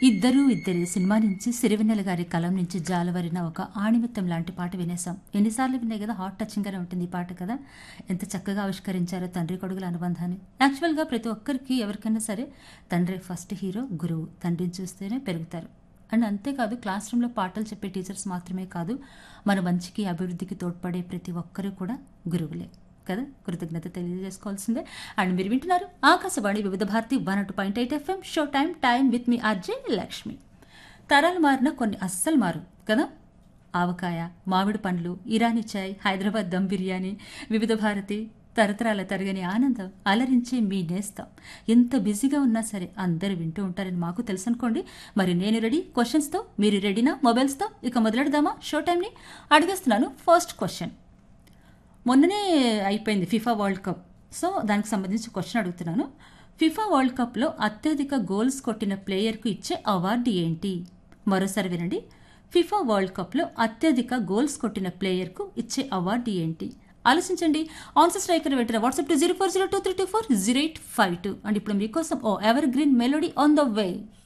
ఇద్దరు ఇద్దరే సినిమా నుంచి సిరివెన్నెల గారి కలం నుంచి జాలవరిన ఒక ఆణిమిత్తం లాంటి పాట వినేసాం ఎన్నిసార్లు విన్నాయి కదా హాట్ టచింగ్గానే ఉంటుంది ఈ పాట కదా ఎంత చక్కగా ఆవిష్కరించారో తండ్రి కొడుకుల అనుబంధాన్ని యాక్చువల్గా ప్రతి ఒక్కరికి ఎవరికైనా సరే తండ్రి ఫస్ట్ హీరో గురువు తండ్రిని చూస్తేనే పెరుగుతారు అండ్ అంతేకాదు క్లాస్ రూమ్లో పాటలు చెప్పే టీచర్స్ మాత్రమే కాదు మన మంచికి అభివృద్ధికి తోడ్పడే ప్రతి ఒక్కరూ కూడా గురువులే కదా కృతజ్ఞత తెలియజేసుకోవాల్సిందే అండ్ మీరు వింటున్నారు Akashvani Vividha Bharati one two point eight FM show time time with me RJ Lakshmi తరాలు మారిన కొన్ని అస్సలు మారు కదా ఆవకాయ మామిడి పండ్లు ఇరానీ చాయ్ హైదరాబాద్ దమ్ బిర్యానీ వివిధ భారతి తరతరాల తరగని ఆనందం అలరించే మీ నేస్తాం ఎంత బిజీగా ఉన్నా సరే అందరూ వింటూ ఉంటారని మాకు తెలుసు అనుకోండి మరి నేను రెడీ క్వశ్చన్స్తో మీరు రెడీనా మొబైల్స్తో ఇక మొదలెడదామా షో టైంని అడిగేస్తున్నాను ఫస్ట్ క్వశ్చన్ మొన్ననే అయిపోయింది ఫిఫా వరల్డ్ కప్ సో దానికి సంబంధించి క్వశ్చన్ అడుగుతున్నాను ఫిఫా వరల్డ్ కప్లో అత్యధిక గోల్స్ కొట్టిన ప్లేయర్కు ఇచ్చే అవార్డు ఏంటి మరోసారి వినండి ఫిఫా వరల్డ్ కప్లో అత్యధిక గోల్స్ కొట్టిన ప్లేయర్కు ఇచ్చే అవార్డు ఏంటి ఆలోచించండి ఆన్సర్ స్ట్రైకర్ వెంటనే WhatsApp to zero four zero two three two four zero eight five two and ఇప్పుడు మీకోసం ఓ evergreen melody on the way